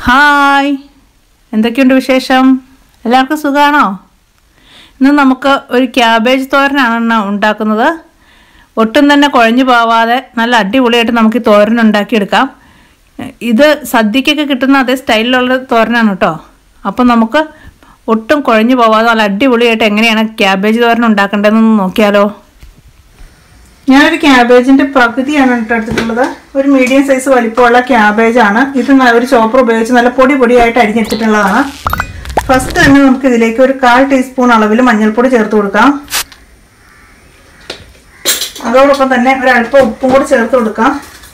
hi എന്തൊക്കെയുണ്ട് വിശേഷം എല്ലാവർക്കും സുഖമാണോ ഇന്ന് നമുക്ക് ഒരു ക്യാബേജ് തോരനാണ് ഉണ്ടാക്കുന്നത് ഒട്ടും തന്നെ കുഴഞ്ഞു പോവാതെ നല്ല അടിപൊളിയായിട്ട് നമുക്ക് ഈ തോരൻ ഉണ്ടാക്കിയെടുക്കാം ഇത് സദ്യക്കൊക്കെ കിട്ടുന്ന അതേ സ്റ്റൈലിലുള്ള തോരനാണ് കേട്ടോ അപ്പം നമുക്ക് ഒട്ടും കുഴഞ്ഞു പോവാതെ നല്ല അടിപൊളിയായിട്ട് എങ്ങനെയാണ് ക്യാബേജ് തോരൻ ഉണ്ടാക്കേണ്ടതെന്ന് നോക്കിയാലോ ഞാനൊരു ക്യാബേജിന്റെ പകുതിയാണ് കേട്ടോ എടുത്തിട്ടുള്ളത് ഒരു മീഡിയം സൈസ് വലിപ്പമുള്ള ക്യാബേജ് ആണ് ഇത് ന- ഒരു ചോപ്പർ ഉപയോഗിച്ച് നല്ല പൊടി പൊടിയായിട്ട് അരിഞ്ഞെടുത്തിട്ടുള്ളതാണ് ഫസ്റ്റ് തന്നെ നമുക്ക് ഇതിലേക്ക് ഒരു കാൽ ടീസ്പൂൺ അളവിൽ മഞ്ഞൾപ്പൊടി ചേർത്ത് കൊടുക്കാം അതോടൊപ്പം തന്നെ ഒരല്പം ഉപ്പും കൂടി ചേർത്ത് കൊടുക്കാം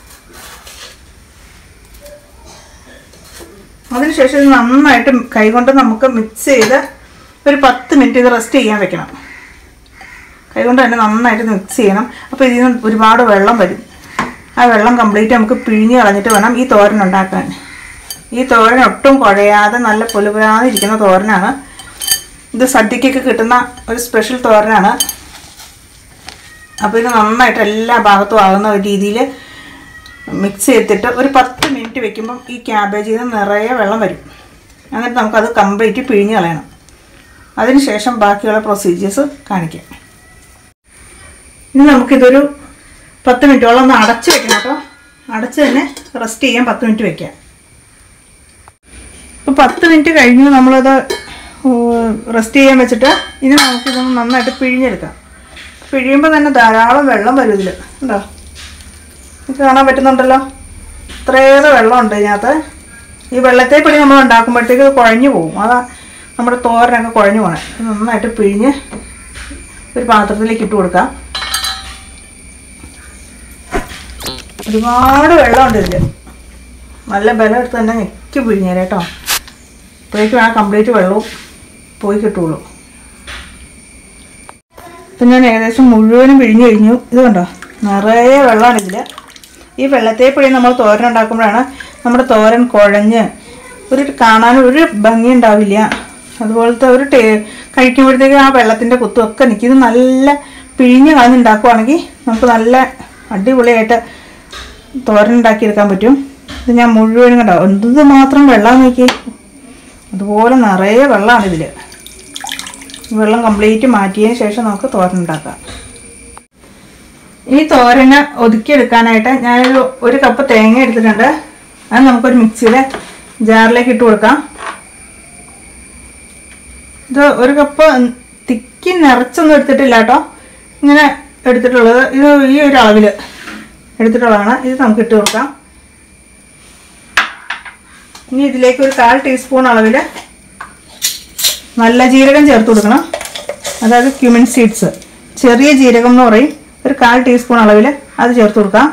അതിനുശേഷം ഇത് നന്നായിട്ട് കൈകൊണ്ട് നമുക്ക് മിക്സ് ചെയ്ത് ഒരു പത്ത് മിനിറ്റ് ഇത് റെസ്റ്റ് ചെയ്യാൻ വെക്കണം കൈകൊണ്ട് തന്നെ നന്നായിട്ട് മിക്സ് ചെയ്യണം അപ്പോൾ ഇതിൽ നിന്ന് ഒരുപാട് വെള്ളം വരും ആ വെള്ളം കംപ്ലീറ്റ് നമുക്ക് പിഴിഞ്ഞ് കളഞ്ഞിട്ട് വേണം ഈ തോരൻ ഉണ്ടാക്കാൻ ഈ തോരൻ ഒട്ടും കുഴയാതെ നല്ല പൊലുപുരാതെ ഇരിക്കുന്ന തോരനാണ് ഇത് സദ്യക്കൊക്കെ കിട്ടുന്ന ഒരു സ്പെഷ്യൽ തോരനാണ് അപ്പോൾ ഇത് നന്നായിട്ട് എല്ലാ ഭാഗത്തും ആകുന്ന ഒരു രീതിയിൽ മിക്സ് ചെയ്തിട്ട് ഒരു പത്ത് മിനിറ്റ് വെക്കുമ്പം ഈ ക്യാബേജിൽ നിന്ന് നിറയെ വെള്ളം വരും എന്നിട്ട് നമുക്കത് കംപ്ലീറ്റ് പിഴിഞ്ഞ് കളയണം അതിനുശേഷം ബാക്കിയുള്ള പ്രൊസീജിയേഴ്സ് കാണിക്കാം ഇനി നമുക്കിതൊരു പത്ത് മിനിറ്റോളം ഒന്ന് അടച്ച് വെക്കണം കേട്ടോ അടച്ച് തന്നെ റെസ്റ്റ് ചെയ്യാൻ പത്ത് മിനിറ്റ് വെക്കാം ഇപ്പോൾ പത്ത് മിനിറ്റ് കഴിഞ്ഞ് നമ്മളത് റെസ്റ്റ് ചെയ്യാൻ വെച്ചിട്ട് ഇനി നമുക്കിതൊന്ന് നന്നായിട്ട് പിഴിഞ്ഞെടുക്കാം പിഴിയുമ്പോൾ തന്നെ ധാരാളം വെള്ളം വരും ഇതിൽ ഉണ്ടോ ഇത് കാണാൻ പറ്റുന്നുണ്ടല്ലോ ഇത്രയേറെ വെള്ളമുണ്ട് ഇതിനകത്ത് ഈ വെള്ളത്തെ പിടി നമ്മൾ ഉണ്ടാക്കുമ്പോഴത്തേക്ക് ഇത് കുഴഞ്ഞു പോകും അതാ നമ്മുടെ തോരനൊക്കെ കുഴഞ്ഞു പോകണം ഇത് നന്നായിട്ട് പിഴിഞ്ഞ് ഒരു പാത്രത്തിലേക്ക് ഇട്ട് കൊടുക്കാം ഒരുപാട് വെള്ളമുണ്ട് ഇതിൽ നല്ല ബലം എടുത്ത് തന്നെ ഞെക്കി പിഴിഞ്ഞേരെ കേട്ടോ അപ്പോഴേക്കും ആ കംപ്ലീറ്റ് വെള്ളവും പോയി കിട്ടുള്ളൂ ഇപ്പം ഞാൻ ഏകദേശം മുഴുവനും പിഴിഞ്ഞ് കഴിഞ്ഞു ഇത് കണ്ടോ നിറയെ വെള്ളമാണ് ഇതിൽ ഈ വെള്ളത്തെ പിഴി നമ്മൾ തോരൻ ഉണ്ടാക്കുമ്പോഴാണ് നമ്മുടെ തോരൻ കുഴഞ്ഞ് ഒരു കാണാൻ ഒരു ഭംഗി ഉണ്ടാവില്ല അതുപോലത്തെ ഒരു ടേ കഴിക്കുമ്പോഴത്തേക്ക് ആ വെള്ളത്തിൻ്റെ കുത്തുമൊക്കെ നിൽക്കും ഇത് നല്ല പിഴിഞ്ഞ് കളഞ്ഞ് ഉണ്ടാക്കുവാണെങ്കിൽ നമുക്ക് നല്ല അടിപൊളിയായിട്ട് തോരൻ ഉണ്ടാക്കിയെടുക്കാൻ പറ്റും ഇത് ഞാൻ മുഴുവനും കണ്ടോ എന്ത് മാത്രം വെള്ളം നോക്കി അതുപോലെ നിറയെ വെള്ളമാണ് ഇതിൽ വെള്ളം കംപ്ലീറ്റ് മാറ്റിയതിന് ശേഷം നമുക്ക് തോരൻ ഉണ്ടാക്കാം ഈ തോരന് ഒതുക്കിയെടുക്കാനായിട്ട് ഞാനൊരു ഒരു കപ്പ് തേങ്ങ എടുത്തിട്ടുണ്ട് അത് നമുക്കൊരു മിക്സിയുടെ ജാറിലേക്ക് ഇട്ട് കൊടുക്കാം ഇത് ഒരു കപ്പ് തിക്കി നിറച്ചൊന്നും എടുത്തിട്ടില്ല കേട്ടോ ഇങ്ങനെ എടുത്തിട്ടുള്ളത് ഇത് ഈ ഒരു അളവിൽ എടുത്തിട്ടുള്ളതാണ് ഇത് നമുക്ക് ഇട്ട് കൊടുക്കാം ഇനി ഇതിലേക്ക് ഒരു കാൽ ടീസ്പൂൺ അളവിൽ നല്ല ജീരകം ചേർത്ത് കൊടുക്കണം അതായത് ക്യുമിൻ സീഡ്സ് ചെറിയ ജീരകം എന്ന് പറയും ഒരു കാൽ ടീസ്പൂൺ അളവിൽ അത് ചേർത്ത് കൊടുക്കാം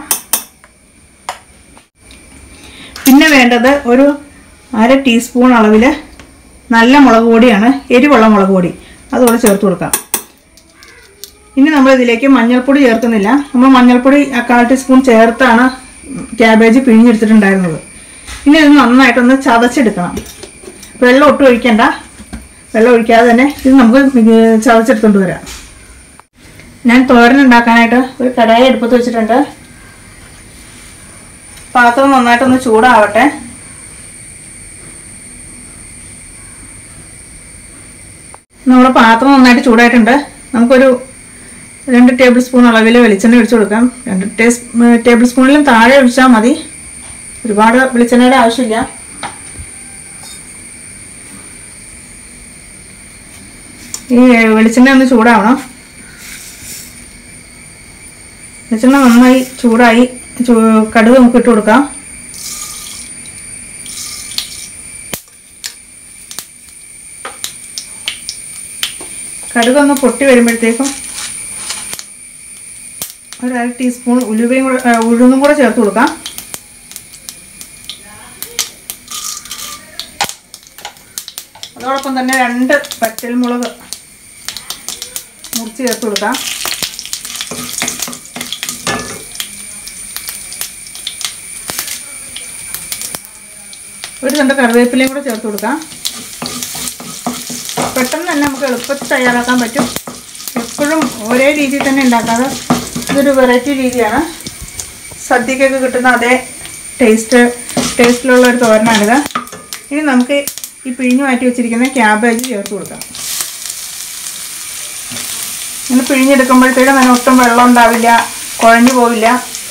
പിന്നെ വേണ്ടത് ഒരു അര ടീസ്പൂൺ അളവിൽ നല്ല മുളക് പൊടിയാണ് എരിവുള്ള മുളക് പൊടി അതുകൂടെ ചേർത്ത് കൊടുക്കാം ഇനി നമ്മൾ ഇതിലേക്ക് മഞ്ഞൾപ്പൊടി ചേർക്കുന്നില്ല നമ്മൾ മഞ്ഞൾപ്പൊടി ആ കാൽ ടീസ്പൂൺ ചേർത്താണ് ക്യാബേജ് പിഴിഞ്ഞെടുത്തിട്ടുണ്ടായിരുന്നത് ഇനി ഇത് നന്നായിട്ടൊന്ന് ചതച്ചെടുക്കണം വെള്ളം ഒട്ടും ഒഴിക്കണ്ട വെള്ളം ഒഴിക്കാതെ തന്നെ ഇത് നമുക്ക് മിക- ചതച്ചെടുത്തോണ്ട് വരാം ഞാൻ തോരൻ ഉണ്ടാക്കാനായിട്ട് ഒരു കടായി അടുപ്പത്ത് വെച്ചിട്ടുണ്ട് പാത്രം നന്നായിട്ടൊന്ന് ചൂടാവട്ടെ നമ്മുടെ പാത്രം നന്നായിട്ട് ചൂടായിട്ടുണ്ട് നമുക്കൊരു രണ്ട് ടേബിൾ സ്പൂൺ അളവിൽ വെളിച്ചെണ്ണ ഒഴിച്ചു കൊടുക്കാം രണ്ട് ടേസ് ടേബിൾ സ്പൂണിലും താഴെ ഒഴിച്ചാൽ മതി ഒരുപാട് വെളിച്ചെണ്ണയുടെ ആവശ്യമില്ല ഈ വെളിച്ചെണ്ണ ഒന്ന് ചൂടാവണം വെളിച്ചെണ്ണ നന്നായി ചൂടായി ചൂ- കടുക് നമുക്ക് ഇട്ട് കൊടുക്കാം കടുക് ഒന്ന് പൊട്ടി വരുമ്പോഴത്തേക്കും ഒരു അര ടീസ്പൂൺ ഉലുവയും കൂടെ ആ, ഉഴുന്നും കൂടെ ചേർത്ത് കൊടുക്കാം അതോടൊപ്പം തന്നെ രണ്ട് പച്ചൽമുളക് മുറിച്ച് ചേർത്ത് കൊടുക്കാം ഒരു രണ്ട് കറിവേപ്പിലയും കൂടെ ചേർത്ത് കൊടുക്കാം പെട്ടെന്ന് തന്നെ നമുക്ക് എളുപ്പത്തിൽ തയ്യാറാക്കാൻ പറ്റും എപ്പോഴും ഒരേ രീതിയിൽ തന്നെ ഉണ്ടാക്കാതെ ഇതൊരു വെറൈറ്റി രീതിയാണ് സദ്യക്കൊക്കെ കിട്ടുന്ന അതേ ടേസ്റ്റ് ടേസ്റ്റിലുള്ള ഒരു തോരനാണിത് ഇനി നമുക്ക് ഈ പിഴിഞ്ഞു മാറ്റി വെച്ചിരിക്കുന്ന ക്യാബേജ് ചേർത്ത് കൊടുക്കാം ഇങ്ങനെ പിഴിഞ്ഞെടുക്കുമ്പോഴത്തേക്കും അതിന് ഒട്ടും വെള്ളം ഉണ്ടാവില്ല കുഴഞ്ഞു പോവില്ല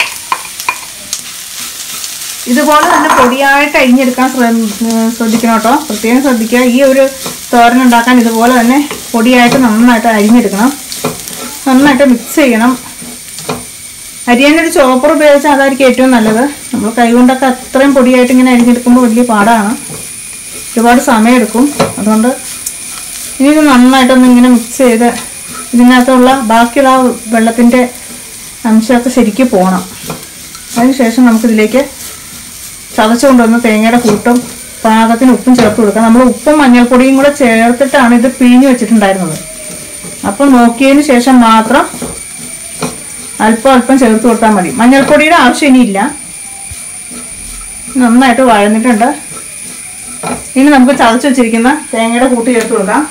ഇതുപോലെ തന്നെ പൊടിയായിട്ട് അരിഞ്ഞെടുക്കാൻ ശ്രമ- ഏർ ശ്രദ്ധിക്കണം കേട്ടോ പ്രത്യേകം ശ്രദ്ധിക്കുക ഈ ഒരു തോരൻ ഉണ്ടാക്കാൻ ഇതുപോലെ തന്നെ പൊടിയായിട്ട് നന്നായിട്ട് അരിഞ്ഞെടുക്കണം നന്നായിട്ട് മിക്സ് ചെയ്യണം അരിയാനൊരു ചോപ്പർ ഉപയോഗിച്ചാൽ അതായിരിക്കും ഏറ്റവും നല്ലത് നമ്മൾ കൈകൊണ്ടൊക്കെ അത്രയും പൊടിയായിട്ട് ഇങ്ങനെ അരിഞ്ഞെടുക്കുമ്പോൾ വലിയ പാടാണ് ഒരുപാട് സമയമെടുക്കും അതുകൊണ്ട് ഇനി ഇത് നന്നായിട്ടൊന്ന് ഇങ്ങനെ മിക്സ് ചെയ്ത് ഇതിനകത്തുള്ള ബാക്കിയുള്ള ആ വെള്ളത്തിൻ്റെ അംശമൊക്കെ ശരിക്കും പോകണം അതിനുശേഷം നമുക്കിതിലേക്ക് ചതച്ച് കൊണ്ടുവന്ന് തേങ്ങയുടെ കൂട്ടും പാകത്തിന് ഉപ്പും ചേർത്ത് കൊടുക്കാം നമ്മൾ ഉപ്പും മഞ്ഞൾപ്പൊടിയും കൂടെ ചേർത്തിട്ടാണ് ഇത് പിഴിഞ്ഞ് വെച്ചിട്ടുണ്ടായിരുന്നത് അപ്പോൾ നോക്കിയതിന് ശേഷം മാത്രം അല്പം അല്പം ചേർത്ത് കൊടുത്താൽ മതി മഞ്ഞൾപ്പൊടിയുടെ ആവശ്യം ഇനിയില്ല നന്നായിട്ട് വഴന്നിട്ടുണ്ട് ഇനി നമുക്ക് ചതച്ച് വെച്ചിരിക്കുന്ന തേങ്ങയുടെ കൂട്ട് ചേർത്ത് കൊടുക്കാം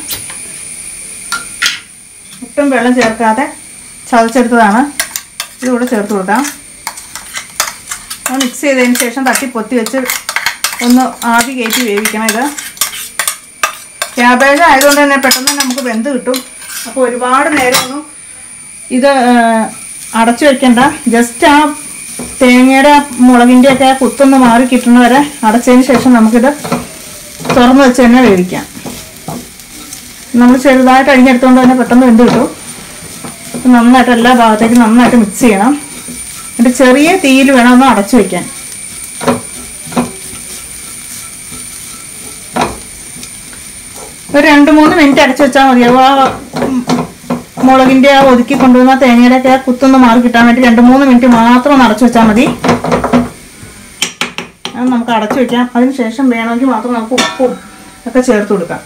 ഒട്ടും വെള്ളം ചേർക്കാതെ ചതച്ചെടുത്തതാണ് ഇതുകൂടെ ചേർത്ത് കൊടുക്കാം അത് മിക്സ് ചെയ്തതിന് ശേഷം തട്ടി പൊത്തി വെച്ച് ഒന്ന് ആവി കയറ്റി വേവിക്കണം ഇത് ക്യാബേജ് ആയതുകൊണ്ട് തന്നെ പെട്ടെന്ന് തന്നെ നമുക്ക് വെന്ത് കിട്ടും അപ്പോൾ ഒരുപാട് നേരമൊന്നും ഇത് ആ, അടച്ചു വെക്കണ്ട ജസ്റ്റ് ആ തേങ്ങയുടെ മുളകിൻ്റെ ഒക്കെ ആ കുത്തൊന്ന് മാറി കിട്ടുന്ന വരെ അടച്ചതിന് ശേഷം നമുക്കിത് തുറന്ന് വെച്ച് തന്നെ വേവിക്കാം നമ്മൾ ചെറുതായിട്ട് അഴിഞ്ഞെടുത്തുകൊണ്ട് തന്നെ പെട്ടെന്ന് വെന്ത് കിട്ടും ഇത് നന്നായിട്ട് എല്ലാ ഭാഗത്തേക്കും നന്നായിട്ട് മിക്സ് ചെയ്യണം എന്നിട്ട് ചെറിയ തീയിൽ വേണം ഒന്ന് അടച്ചു വെക്കാൻ ഒരു രണ്ട് മൂന്ന് മിനിറ്റ് അടച്ചു വെച്ചാൽ മതിയാവും ആ ഉം, മുളകിന്റെ ആ ഒതുക്കി കൊണ്ടുവന്ന തേങ്ങയുടെ ഒക്കെ ആ കുത്തൊന്ന് മാറി കിട്ടാൻ വേണ്ടി രണ്ട് മൂന്ന് മിനിറ്റ് മാത്രം ഒന്ന് അടച്ചു വെച്ചാൽ മതി അത് നമുക്ക് അടച്ചു വെക്കാം അതിന് ശേഷം വേണമെങ്കിൽ മാത്രം നമുക്ക് ഉപ്പും ഒക്കെ ചേർത്ത് കൊടുക്കാം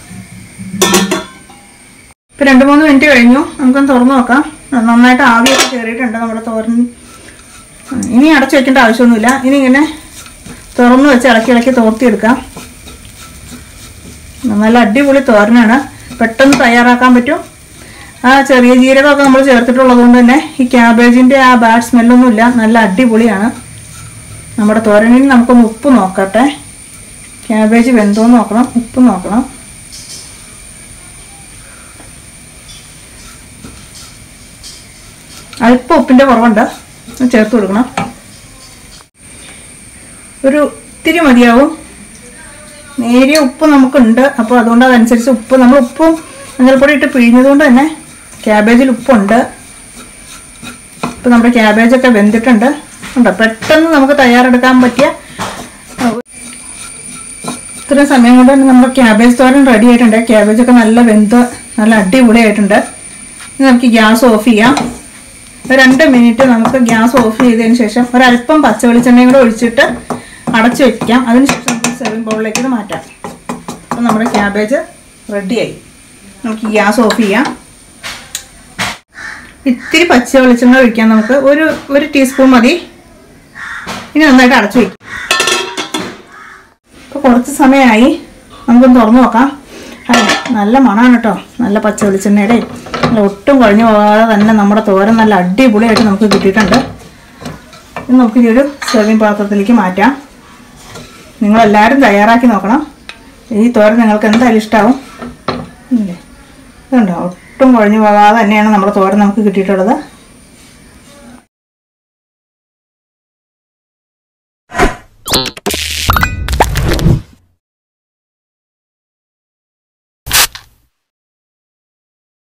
ഇപ്പം രണ്ട് മൂന്ന് മിനിറ്റ് കഴിഞ്ഞു നമുക്കൊന്ന് തുറന്ന് നോക്കാം നന്നായിട്ട് ആവിയൊക്കെ കയറിയിട്ടുണ്ട് നമ്മുടെ തോരൻ ഇനി അടച്ചു വെക്കേണ്ട ആവശ്യമൊന്നുമില്ല ഇനി ഇങ്ങനെ തുറന്ന് വെച്ച് ഇളക്കി ഇളക്കി തോർത്തിയെടുക്കാം നല്ല അടിപൊളി തോരനാണ് പെട്ടെന്ന് തയ്യാറാക്കാൻ പറ്റും ആ ചെറിയ ജീരകമൊക്കെ നമ്മൾ ചേർത്തിട്ടുള്ളത് കൊണ്ട് തന്നെ ഈ ക്യാബേജിൻ്റെ ആ ബാഡ് സ്മെല്ലൊന്നും ഇല്ല നല്ല അടിപൊളിയാണ് നമ്മുടെ തോരനിൽ നമുക്കൊന്ന് ഉപ്പ് നോക്കട്ടെ ക്യാബേജ് വെന്തോന്ന് നോക്കണം ഉപ്പ് നോക്കണം അല്പം ഉപ്പിൻ്റെ കുറവുണ്ട് അത് ചേർത്ത് കൊടുക്കണം ഒരു ഇത്തിരി മതിയാവും നേരിയ ഉപ്പ് നമുക്കുണ്ട് അപ്പോൾ അതുകൊണ്ട് അതനുസരിച്ച് ഉപ്പ് നമ്മൾ ഉപ്പും മഞ്ഞൾപ്പൊടി ഇട്ട് പിഴിഞ്ഞതുകൊണ്ട് തന്നെ ക്യാബേജിൽ ഉപ്പുണ്ട് ഇപ്പം നമ്മുടെ ക്യാബേജൊക്കെ വെന്തിട്ടുണ്ട് ഉണ്ട് പെട്ടെന്ന് നമുക്ക് തയ്യാറെടുക്കാൻ പറ്റിയ അഹ്, ഇത്രയും സമയം കൊണ്ട് തന്നെ നമ്മുടെ ക്യാബേജ് തോരൻ റെഡി ആയിട്ടുണ്ട് ക്യാബേജൊക്കെ നല്ല വെന്ത് നല്ല അടിപൊളിയായിട്ടുണ്ട് ഇനി നമുക്ക് ഗ്യാസ് ഓഫ് ചെയ്യാം ഒരു രണ്ട് മിനിറ്റ് നമുക്ക് ഗ്യാസ് ഓഫ് ചെയ്തതിന് ശേഷം ഒരല്പം പച്ച വെളിച്ചെണ്ണയും കൂടെ ഒഴിച്ചിട്ട് അടച്ചു വെക്കാം അതിനുശേഷം നമുക്ക് സെർവിങ് ബൗളിലേക്ക് ഇത് മാറ്റാം അപ്പം നമ്മുടെ ക്യാബേജ് റെഡിയായി നമുക്ക് ഗ്യാസ് ഓഫ് ചെയ്യാം ഇത്തിരി പച്ച വെളിച്ചെണ്ണ ഒഴിക്കാം നമുക്ക് ഒരു ഒരു ടീസ്പൂൺ മതി ഇനി നന്നായിട്ട് അടച്ചു വയ്ക്കും ഇപ്പോൾ കുറച്ച് സമയമായി നമുക്കൊന്ന് തുറന്നു നോക്കാം അതെ നല്ല മണമാണ് കേട്ടോ നല്ല പച്ച വെളിച്ചെണ്ണയുടെ നല്ല ഒട്ടും കഴിഞ്ഞു പോകാതെ തന്നെ നമ്മുടെ തോരൻ നല്ല അടിപൊളിയായിട്ട് നമുക്ക് കിട്ടിയിട്ടുണ്ട് ഇനി നമുക്ക് ഈ ഒരു സെർവിങ് പാത്രത്തിലേക്ക് മാറ്റാം നിങ്ങളെല്ലാവരും തയ്യാറാക്കി നോക്കണം ഈ തോരൻ നിങ്ങൾക്ക് എന്തായാലും ഇഷ്ടമാവും ഇല്ലേ ഇതുണ്ടോ ഒട്ടും കുഴഞ്ഞു പോകാതെ തന്നെയാണ് നമ്മുടെ തോരൻ നമുക്ക് കിട്ടിയിട്ടുള്ളത്